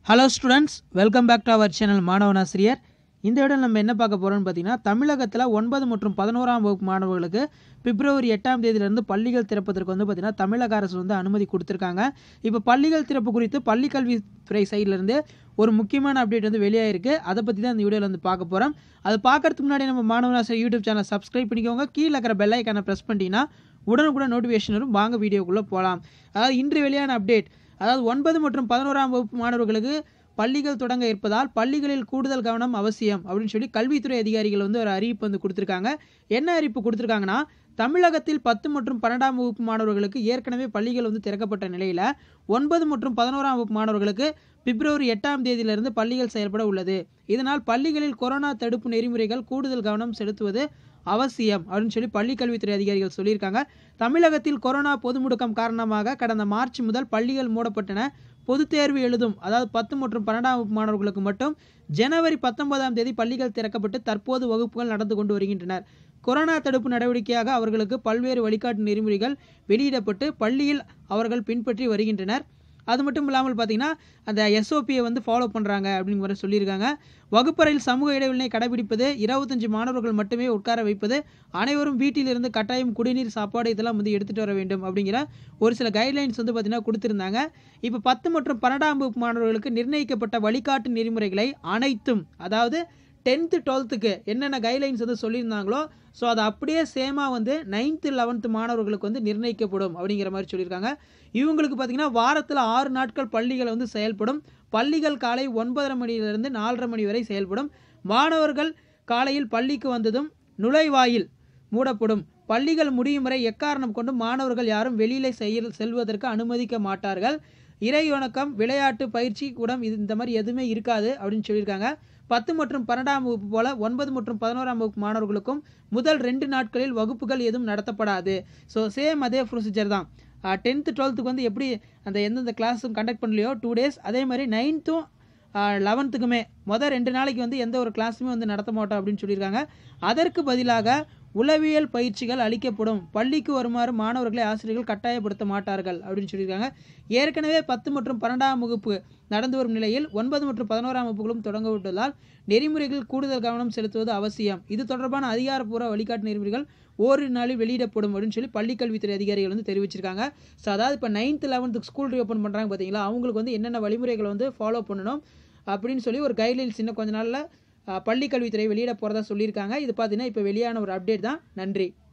hello students welcome back to our channel மாணவனாசிரியர் இந்த இடம் நம்ம என்ன பார்க்க போகிறோம்னு பார்த்தீங்கன்னா தமிழகத்தில் ஒன்பது மற்றும் பதினோராம் வகுப்பு மாணவர்களுக்கு பிப்ரவரி எட்டாம் தேதியிலிருந்து பள்ளிகள் திறப்பதற்கு வந்து பார்த்திங்கன்னா தமிழக அரசு வந்து அனுமதி கொடுத்துருக்காங்க இப்போ பள்ளிகள் திறப்பு குறித்து பள்ளிக்கல்வித்துறை சைட்லேருந்து ஒரு முக்கியமான அப்டேட் வந்து வெளியாயிருக்கு அதை பற்றி தான் இந்த வீடியோவில் வந்து பார்க்க போகிறோம் அது பார்க்கறதுக்கு முன்னாடி நம்ம மாணவனாசிரியர் யூடியூப் சேனல் சப்ஸ்கிரைப் பண்ணிக்கோங்க கீழே இருக்கிற பெல் ஐக்கானை ப்ரெஸ் பண்ணிட்டீங்கன்னா உடனுக்குடன் நோட்டிஃபிகேஷன் வரும் வாங்க வீடியோக்குள்ளே போகலாம் அதாவது இன்று வெளியான அப்டேட் அதாவது ஒன்பது மற்றும் பதினோராம் வகுப்பு மாணவர்களுக்கு பள்ளிகள் தொடங்க இருப்பதால் பள்ளிகளில் கூடுதல் கவனம் அவசியம் அப்படின்னு சொல்லி கல்வித்துறை அதிகாரிகள் வந்து ஒரு அறிவிப்பு வந்து கொடுத்துருக்காங்க என்ன அறிவிப்பு கொடுத்துருக்காங்கன்னா தமிழகத்தில் பத்து மற்றும் பன்னெண்டாம் வகுப்பு மாணவர்களுக்கு ஏற்கனவே பள்ளிகள் வந்து திறக்கப்பட்ட நிலையில் ஒன்பது மற்றும் பதினோராம் வகுப்பு மாணவர்களுக்கு பிப்ரவரி எட்டாம் தேதியிலிருந்து பள்ளிகள் செயல்பட உள்ளது இதனால் பள்ளிகளில் கொரோனா தடுப்பு நெறிமுறைகள் கூடுதல் கவனம் செலுத்துவது அவசியம் அப்படின்னு சொல்லி பள்ளி கல்வித்துறை அதிகாரிகள் சொல்லியிருக்காங்க தமிழகத்தில் கொரோனா பொது முடக்கம் காரணமாக கடந்த மார்ச் முதல் பள்ளிகள் மூடப்பட்டன பொதுத் தேர்வு எழுதும் அதாவது பத்து மற்றும் பன்னெண்டாம் வகுப்பு மாணவர்களுக்கு மட்டும் ஜனவரி பத்தொன்பதாம் தேதி பள்ளிகள் திறக்கப்பட்டு தற்போது வகுப்புகள் நடந்து கொண்டு வருகின்றனர் கொரோனா தடுப்பு நடவடிக்கையாக அவர்களுக்கு பல்வேறு வழிகாட்டு நெறிமுறைகள் வெளியிடப்பட்டு பள்ளியில் அவர்கள் பின்பற்றி வருகின்றனர் அது மட்டும் இல்லாமல் பார்த்தீங்கன்னா அந்த எஸ்ஓபியை வந்து ஃபாலோ பண்ணுறாங்க அப்படிங்கிற மாதிரி சொல்லியிருக்காங்க வகுப்பறையில் சமூக இடைவெளியை கடைபிடிப்பது இருபத்தஞ்சு மாணவர்கள் மட்டுமே உட்கார வைப்பது அனைவரும் வீட்டிலிருந்து கட்டாயம் குடிநீர் சாப்பாடு இதெல்லாம் வந்து எடுத்துகிட்டு வர வேண்டும் அப்படிங்கிற ஒரு சில கைட்லைன்ஸ் வந்து பார்த்திங்கன்னா கொடுத்துருந்தாங்க இப்போ பத்து மற்றும் பன்னெண்டாம் வகுப்பு மாணவர்களுக்கு நிர்ணயிக்கப்பட்ட வழிகாட்டு நெறிமுறைகளை அனைத்தும் அதாவது டென்த்து டுவெல்த்துக்கு என்னென்ன கைட்லைன்ஸ் வந்து சொல்லியிருந்தாங்களோ ஸோ அது அப்படியே சேமாக வந்து நைன்த்து லெவன்த்து மாணவர்களுக்கு வந்து நிர்ணயிக்கப்படும் அப்படிங்கிற மாதிரி சொல்லியிருக்காங்க இவங்களுக்கு பார்த்திங்கன்னா வாரத்தில் ஆறு நாட்கள் பள்ளிகள் வந்து செயல்படும் பள்ளிகள் காலை ஒன்பதரை மணியிலிருந்து நாலரை மணி வரை செயல்படும் மாணவர்கள் காலையில் பள்ளிக்கு வந்ததும் நுழைவாயில் மூடப்படும் பள்ளிகள் முடியும் வரை எக்காரணம் கொண்டு மாணவர்கள் யாரும் வெளியில் செய்ய செல்வதற்கு அனுமதிக்க மாட்டார்கள் இறை வணக்கம் விளையாட்டு பயிற்சி கூடம் இது இந்த மாதிரி எதுவுமே இருக்காது அப்படின்னு சொல்லியிருக்காங்க பத்து மற்றும் பன்னெண்டாம் வகுப்பு போல ஒன்பது மற்றும் பதினோராம் வகுப்பு மாணவர்களுக்கும் முதல் ரெண்டு நாட்களில் வகுப்புகள் எதுவும் நடத்தப்படாது ஸோ சேம் அதே ப்ரொசீஜர் தான் டென்த்து டுவெல்த்துக்கு வந்து எப்படி அந்த எந்தெந்த கிளாஸும் கண்டக்ட் பண்ணலையோ டூ டேஸ் அதே மாதிரி நைன்த்தும் லெவன்த்துக்குமே மொதல் ரெண்டு நாளைக்கு வந்து எந்த ஒரு கிளாஸுமே வந்து நடத்த மாட்டோம் அப்படின்னு சொல்லியிருக்காங்க அதற்கு பதிலாக உளவியல் பயிற்சிகள் அளிக்கப்படும் பள்ளிக்கு வருமாறு மாணவர்களை ஆசிரியர்கள் கட்டாயப்படுத்த மாட்டார்கள் அப்படின்னு சொல்லியிருக்காங்க ஏற்கனவே பத்து மற்றும் பன்னெண்டாம் வகுப்பு நடந்து வரும் நிலையில் ஒன்பது மற்றும் பதினோராம் வகுப்புகளும் தொடங்க விட்டதால் நெறிமுறைகள் கூடுதல் கவனம் செலுத்துவது அவசியம் இது தொடர்பான அதிகாரப்பூர்வ வழிகாட்டு நெறிமுறைகள் ஓரிரு நாளில் வெளியிடப்படும் அப்படின்னு சொல்லி பள்ளிக்கல்வித்துறை அதிகாரிகள் வந்து தெரிவிச்சிருக்காங்க ஸோ அதாவது இப்போ நைன்த்து லெவன்த்துக்கு ஸ்கூல் ரீஓப்பன் பண்ணுறாங்க பார்த்தீங்களா அவங்களுக்கு வந்து என்னென்ன வழிமுறைகளை வந்து ஃபாலோ பண்ணணும் அப்படின்னு சொல்லி ஒரு கைட்லைன்ஸ் இன்னும் கொஞ்ச நாளில் பள்ளிக்கல்வித்துறை வெளியிட போகிறதா சொல்லியிருக்காங்க இது பார்த்தீங்கன்னா இப்போ வெளியான ஒரு அப்டேட் தான் நன்றி